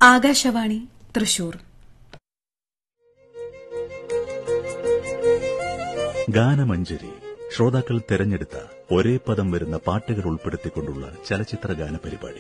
ആകാശവാണി തൃശൂർ ഗാനമഞ്ജരി ശ്രോതാക്കൾ തെരഞ്ഞെടുത്ത ഒരേ പദം വരുന്ന പാട്ടുകൾ ഉൾപ്പെടുത്തിക്കൊണ്ടുള്ള ചലച്ചിത്ര ഗാന പരിപാടി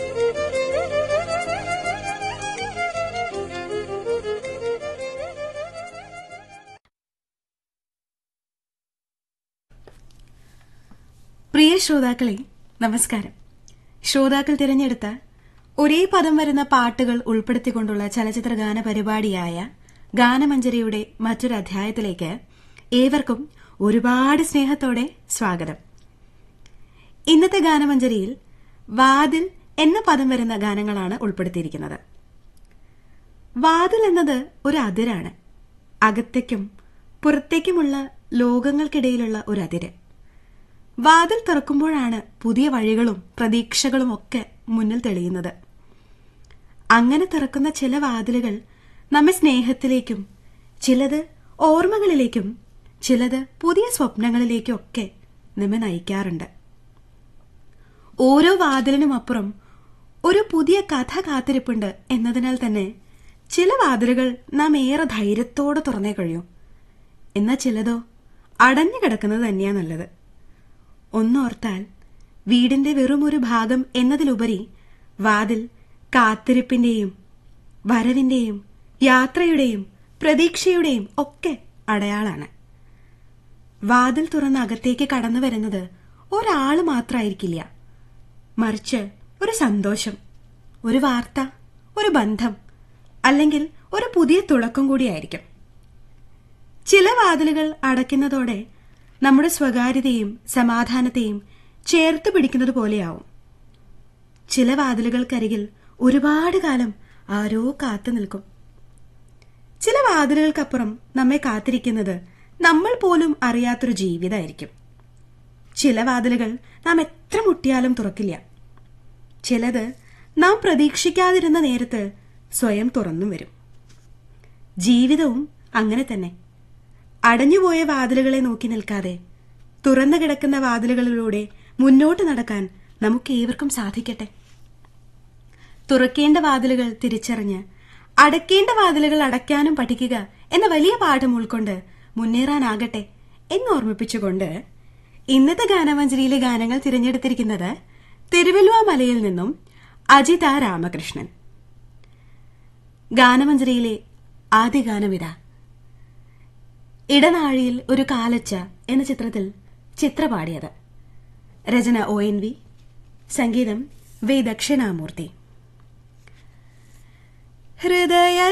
പ്രിയ ശ്രോതാക്കളെ നമസ്കാരം ശ്രോതാക്കൾ തിരഞ്ഞെടുത്ത ഒരേ പദം വരുന്ന പാട്ടുകൾ ഉൾപ്പെടുത്തിക്കൊണ്ടുള്ള ചലച്ചിത്ര ഗാന പരിപാടിയായ ഗാനമഞ്ജരിയുടെ മറ്റൊരു അധ്യായത്തിലേക്ക് ഏവർക്കും ഒരുപാട് സ്നേഹത്തോടെ സ്വാഗതം ഇന്നത്തെ ഗാനമഞ്ജരിയിൽ വാതിൽ എന്ന പദം വരുന്ന ഗാനങ്ങളാണ് ഉൾപ്പെടുത്തിയിരിക്കുന്നത് വാതിൽ എന്നത് ഒരു അതിരാണ് അകത്തേക്കും പുറത്തേക്കുമുള്ള ലോകങ്ങൾക്കിടയിലുള്ള ഒരു അതിര് വാതിൽ തുറക്കുമ്പോഴാണ് പുതിയ വഴികളും പ്രതീക്ഷകളും ഒക്കെ മുന്നിൽ തെളിയുന്നത് അങ്ങനെ തുറക്കുന്ന ചില വാതിലുകൾ നമ്മെ സ്നേഹത്തിലേക്കും ചിലത് ഓർമ്മകളിലേക്കും ചിലത് പുതിയ സ്വപ്നങ്ങളിലേക്കും ഒക്കെ നമ്മെ നയിക്കാറുണ്ട് ഓരോ വാതിലിനും അപ്പുറം ഒരു പുതിയ കഥ കാത്തിരിപ്പുണ്ട് എന്നതിനാൽ തന്നെ ചില വാതിലുകൾ നാം ഏറെ ധൈര്യത്തോടെ തുറന്നേ കഴിയൂ എന്നാൽ ചിലതോ അടഞ്ഞു കിടക്കുന്നത് തന്നെയാ നല്ലത് ഒന്നോർത്താൽ വീടിന്റെ വെറുമൊരു ഭാഗം എന്നതിലുപരി വാതിൽ കാത്തിരിപ്പിന്റെയും വരവിന്റെയും യാത്രയുടെയും പ്രതീക്ഷയുടെയും ഒക്കെ അടയാളാണ് വാതിൽ തുറന്ന് അകത്തേക്ക് കടന്നു വരുന്നത് ഒരാൾ മാത്രമായിരിക്കില്ല മറിച്ച് ഒരു സന്തോഷം ഒരു വാർത്ത ഒരു ബന്ധം അല്ലെങ്കിൽ ഒരു പുതിയ തുടക്കം കൂടിയായിരിക്കും ചില വാതിലുകൾ അടയ്ക്കുന്നതോടെ നമ്മുടെ സ്വകാര്യതയും സമാധാനത്തെയും ചേർത്ത് പിടിക്കുന്നത് പോലെയാവും ചില വാതിലുകൾക്കരികിൽ ഒരുപാട് കാലം ആരോ കാത്തു നിൽക്കും ചില വാതിലുകൾക്കപ്പുറം നമ്മെ കാത്തിരിക്കുന്നത് നമ്മൾ പോലും അറിയാത്തൊരു ജീവിതമായിരിക്കും ചില വാതിലുകൾ നാം എത്ര മുട്ടിയാലും തുറക്കില്ല ചിലത് നാം പ്രതീക്ഷിക്കാതിരുന്ന നേരത്ത് സ്വയം തുറന്നും വരും ജീവിതവും അങ്ങനെ തന്നെ അടഞ്ഞുപോയ വാതിലുകളെ നോക്കി നിൽക്കാതെ തുറന്നു കിടക്കുന്ന വാതിലുകളിലൂടെ മുന്നോട്ട് നടക്കാൻ നമുക്ക് ഏവർക്കും സാധിക്കട്ടെ തുറക്കേണ്ട വാതിലുകൾ തിരിച്ചറിഞ്ഞ് അടയ്ക്കേണ്ട വാതിലുകൾ അടയ്ക്കാനും പഠിക്കുക എന്ന വലിയ പാഠം ഉൾക്കൊണ്ട് മുന്നേറാനാകട്ടെ എന്ന് ഓർമ്മിപ്പിച്ചുകൊണ്ട് ഇന്നത്തെ ഗാനമഞ്ജരിയിലെ ഗാനങ്ങൾ തിരഞ്ഞെടുത്തിരിക്കുന്നത് തിരുവല്ലുവ മലയിൽ നിന്നും അജിത രാമകൃഷ്ണൻ ഗാനമഞ്ജരിയിലെ ആദ്യ ഗാനമിതാ ഇടനാഴിയിൽ ഒരു കാലച്ച എന്ന ചിത്രത്തിൽ ചിത്ര പാടിയത് രചന ഒ എൻ വി സംഗീതം വി ദക്ഷിണാമൂർത്തി ഹൃദയ